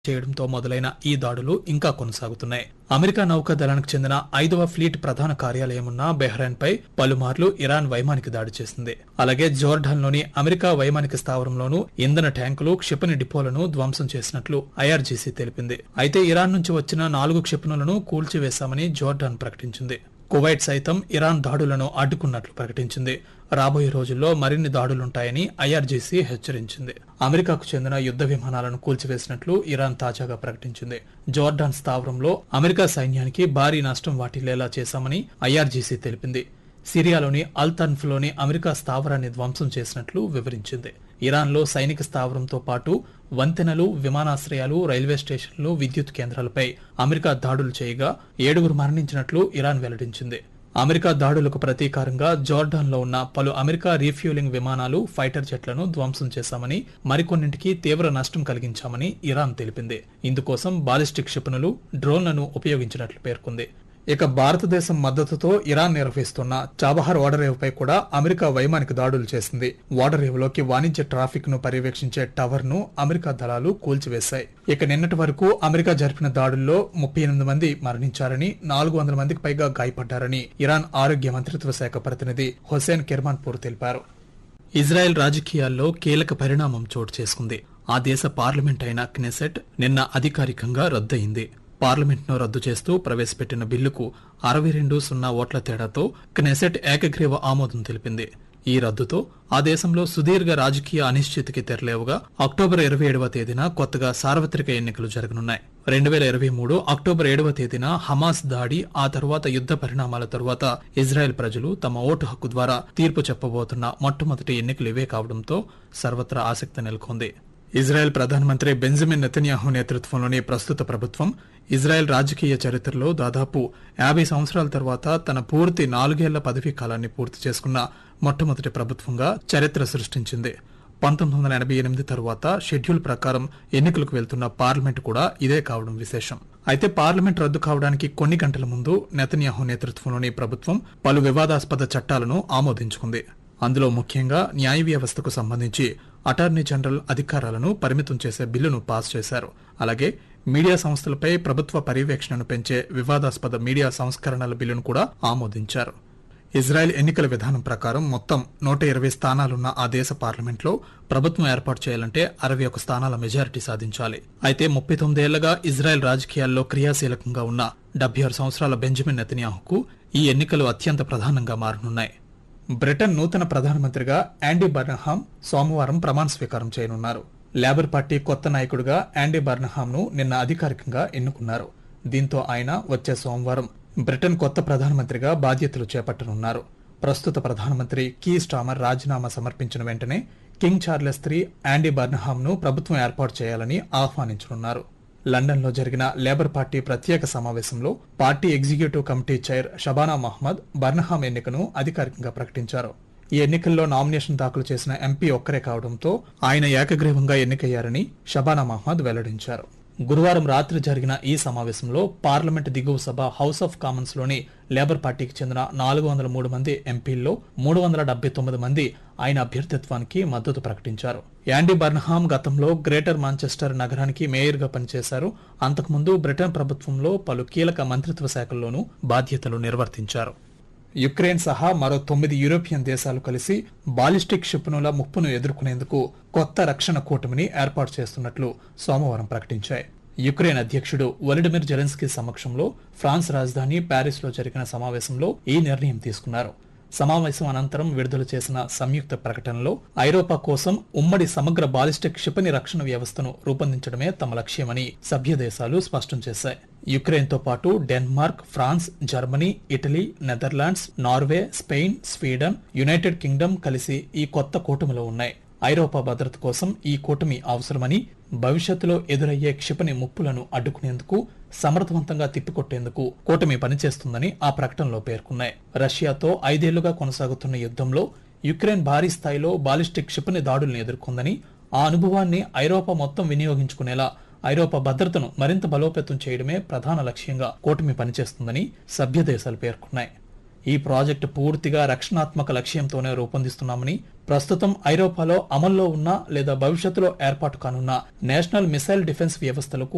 చేయడంతో మొదలైన ఈ దాడులు ఇంకా కొనసాగుతున్నాయి అమెరికా నౌకాదళానికి చెందిన ఐదవ ఫ్లీట్ ప్రధాన కార్యాలయం ఉన్న బెహ్రెన్ పై పలుమార్లు ఇరాన్ వైమానిక దాడి చేసింది అలాగే జోర్డాన్లోని అమెరికా వైమానిక స్థావరంలోనూ ఇంధన ట్యాంకులు క్షిపణి డిపోలను ధ్వంసం చేసినట్లు ఐఆర్జీసీ తెలిపింది అయితే ఇరాన్ నుంచి వచ్చిన నాలుగు క్షిపణులను కూల్చివేశామని జోర్డాన్ ప్రకటించింది కువైట్ సైతం ఇరాన్ దాడులను అడ్డుకున్నట్లు ప్రకటించింది రాబోయే రోజుల్లో మరిన్ని దాడులుంటాయని ఐఆర్జీసీ హెచ్చరించింది అమెరికాకు చెందిన యుద్ధ విమానాలను కూల్చివేసినట్లు ఇరాన్ తాజాగా ప్రకటించింది జోర్డాన్ స్థావరంలో అమెరికా సైన్యానికి భారీ నష్టం వాటిల్లేలా చేశామని ఐఆర్జీసీ తెలిపింది సిరియాలోని అల్ తన్ఫ్లోని అమెరికా స్థావరాన్ని ధ్వంసం చేసినట్లు వివరించింది ఇరాన్లో సైనిక స్థావరంతో పాటు వంతెనలు విమానాశ్రయాలు రైల్వే స్టేషన్లు విద్యుత్ కేంద్రాలపై అమెరికా దాడులు చేయగా ఏడుగురు మరణించినట్లు ఇరాన్ వెల్లడించింది అమెరికా దాడులకు ప్రతీకారంగా జోర్డాన్లో ఉన్న పలు అమెరికా రీఫ్యూలింగ్ విమానాలు ఫైటర్ జెట్లను ధ్వంసం చేశామని మరికొన్నింటికి తీవ్ర నష్టం కలిగించామని ఇరాన్ తెలిపింది ఇందుకోసం బాలిస్టిక్ క్షిపణులు డ్రోన్లను ఉపయోగించినట్లు పేర్కొంది ఇక భారతదేశం మద్దతుతో ఇరాన్ నిర్వహిస్తున్న చాబహార్ ఓడరేవ్ పై కూడా అమెరికా వైమానిక దాడులు చేసింది ఓడరేవ్ లోకి వాణిజ్య ట్రాఫిక్ ను పర్యవేక్షించే టవర్ ను అమెరికా దళాలు కూల్చివేశాయి ఇక నిన్నటి వరకు అమెరికా జరిపిన దాడుల్లో ముప్పై ఎనిమిది మంది మరణించారని నాలుగు వందల మందికి పైగా గాయపడ్డారని ఇరాన్ ఆరోగ్య మంత్రిత్వ శాఖ ప్రతినిధి హుసేన్ కిర్మాన్పూర్ తెలిపారు ఇజ్రాయెల్ రాజకీయాల్లో కీలక పరిణామం చోటు చేసుకుంది ఆ దేశ పార్లమెంట్ అయిన క్నెసెట్ నిన్న అధికారికంగా రద్దయింది పార్లమెంట్ను రద్దు చేస్తూ ప్రవేశపెట్టిన బిల్లుకు అరవై రెండు సున్నా ఓట్ల తేడాతో క్నెసెట్ ఏకగ్రీవ ఆమోదం తెలిపింది ఈ రద్దుతో ఆ దేశంలో సుదీర్ఘ రాజకీయ అనిశ్చితికి తెరలేవుగా అక్టోబర్ ఇరవై ఏడవ తేదీన కొత్తగా సార్వత్రిక ఎన్నికలు జరగనున్నాయి రెండు వేల ఇరవై మూడు అక్టోబర్ ఏడవ తేదీన హమాస్ దాడి ఆ తర్వాత యుద్ధ పరిణామాల తరువాత ఇజ్రాయెల్ ప్రజలు తమ ఓటు హక్కు ద్వారా తీర్పు చెప్పబోతున్న మొట్టమొదటి ఎన్నికలు ఇవే కావడంతో సర్వత్రా ఆసక్తి నెలకొంది ఇజ్రాయెల్ ప్రధానమంత్రి బెంజమిన్ నెతన్యాహు నేతృత్వంలోని ప్రస్తుత ప్రభుత్వం ఇజ్రాయెల్ రాజకీయ చరిత్రలో దాదాపు యాభై సంవత్సరాల తర్వాత తన పూర్తి నాలుగేళ్ల పదవీ కాలాన్ని పూర్తి చేసుకున్న మొట్టమొదటి ప్రభుత్వంగా చరిత్ర సృష్టించింది పంతొమ్మిది వందల ఎనభై ఎనిమిది తరువాత షెడ్యూల్ ప్రకారం ఎన్నికలకు వెళ్తున్న పార్లమెంట్ కూడా ఇదే కావడం విశేషం అయితే పార్లమెంట్ రద్దు కావడానికి కొన్ని గంటల ముందు నెతన్యాహు నేతృత్వంలోని ప్రభుత్వం పలు వివాదాస్పద చట్టాలను ఆమోదించుకుంది అందులో ముఖ్యంగా న్యాయ వ్యవస్థకు సంబంధించి అటార్నీ జనరల్ అధికారాలను పరిమితం చేసే బిల్లును పాస్ చేశారు అలాగే మీడియా సంస్థలపై ప్రభుత్వ పర్యవేక్షణను పెంచే వివాదాస్పద మీడియా సంస్కరణల బిల్లును కూడా ఆమోదించారు ఇజ్రాయెల్ ఎన్నికల విధానం ప్రకారం మొత్తం నూట ఇరవై స్థానాలున్న ఆ దేశ పార్లమెంట్లో ప్రభుత్వం ఏర్పాటు చేయాలంటే అరవై ఒక స్థానాల మెజారిటీ సాధించాలి అయితే ముప్పై తొమ్మిదేళ్లుగా ఇజ్రాయెల్ రాజకీయాల్లో క్రియాశీలకంగా ఉన్న డెబ్బై ఆరు సంవత్సరాల బెంజమిన్ నెతన్యాహుకు ఈ ఎన్నికలు అత్యంత ప్రధానంగా మారనున్నాయి బ్రిటన్ నూతన ప్రధానమంత్రిగా యాండీ బర్నహామ్ సోమవారం ప్రమాణ స్వీకారం చేయనున్నారు లేబర్ పార్టీ కొత్త నాయకుడిగా యాండీ బర్నహామ్ ను నిన్న అధికారికంగా ఎన్నుకున్నారు దీంతో ఆయన వచ్చే సోమవారం బ్రిటన్ కొత్త ప్రధానమంత్రిగా బాధ్యతలు చేపట్టనున్నారు ప్రస్తుత ప్రధానమంత్రి కీ స్టామర్ రాజీనామా సమర్పించిన వెంటనే King Charles three Andy Burnham ను ప్రభుత్వం ఏర్పాటు చేయాలని ఆహ్వానించనున్నారు లండన్ లో జరిగిన లేబర్ పార్టీ ప్రత్యేక సమావేశంలో party executive committee chair Shabana Mahmood Burnham ఎన్నికను అధికారికంగా ప్రకటించారు ఈ ఎన్నికల్లో నామినేషన్ దాఖలు చేసిన ఎంపీ ఒక్కరే కావడంతో ఆయన ఏకగ్రీవంగా ఎన్నికయ్యారని షబానా మహ్మద్ వెల్లడించారు గురువారం రాత్రి జరిగిన ఈ సమావేశంలో పార్లమెంట్ దిగువ సభ హౌస్ ఆఫ్ కామన్స్ లోని లేబర్ పార్టీకి చెందిన నాలుగు వందల మూడు మంది ఎంపీల్లో మూడు వందల డెబ్బై తొమ్మిది మంది ఆయన అభ్యర్థిత్వానికి మద్దతు ప్రకటించారు యాండీ బర్నహామ్ గతంలో గ్రేటర్ మాంచెస్టర్ నగరానికి మేయర్గా పనిచేశారు అంతకుముందు బ్రిటన్ ప్రభుత్వంలో పలు కీలక మంత్రిత్వ శాఖల్లోనూ బాధ్యతలు నిర్వర్తించారు యుక్రెయిన్ సహా మరో తొమ్మిది యూరోపియన్ దేశాలు కలిసి బాలిస్టిక్ క్షిపణుల ముప్పును ఎదుర్కొనేందుకు కొత్త రక్షణ కూటమిని ఏర్పాటు చేస్తున్నట్లు సోమవారం ప్రకటించాయి యుక్రెయిన్ అధ్యక్షుడు వొలిడిమిర్ జెలెన్స్కీ సమక్షంలో ఫ్రాన్స్ రాజధాని ప్యారిస్ లో జరిగిన సమావేశంలో ఈ నిర్ణయం తీసుకున్నారు సమావేశం అనంతరం విడుదల చేసిన సంయుక్త ప్రకటనలో ఐరోపా కోసం ఉమ్మడి సమగ్ర బాలిస్టిక్ క్షిపణి రక్షణ వ్యవస్థను రూపొందించడమే తమ లక్ష్యమని సభ్య దేశాలు స్పష్టం చేశాయి యుక్రెయిన్ తో పాటు Denmark France Germany Italy Netherlands Norway Spain Sweden United Kingdom కలిసి ఈ కొత్త కూటమిలో ఉన్నాయి ఐరోపా భద్రత కోసం ఈ కూటమి అవసరమని భవిష్యత్తులో ఎదురయ్యే క్షిపణి ముప్పులను అడ్డుకునేందుకు సమర్థవంతంగా తిప్పికొట్టేందుకు కూటమి పనిచేస్తుందని ఆ ప్రకటనలో పేర్కొన్నాయి రష్యాతో ఐదేళ్లుగా కొనసాగుతున్న యుద్ధంలో యుక్రెయిన్ భారీ స్థాయిలో బాలిస్టిక్ క్షిపణి దాడుల్ని ఎదుర్కొందని ఆ అనుభవాన్ని ఐరోపా మొత్తం వినియోగించుకునేలా ఐరోపా భద్రతను మరింత బలోపేతం చేయడమే ప్రధాన లక్ష్యంగా కూటమి పనిచేస్తుందని సభ్య దేశాలు పేర్కొన్నాయి ఈ ప్రాజెక్టు పూర్తిగా రక్షణాత్మక లక్ష్యంతోనే రూపొందిస్తున్నామని ప్రస్తుతం ఐరోపాలో అమల్లో ఉన్న లేదా భవిష్యత్తులో ఏర్పాటు కానున్న నేషనల్ మిసైల్ డిఫెన్స్ వ్యవస్థలకు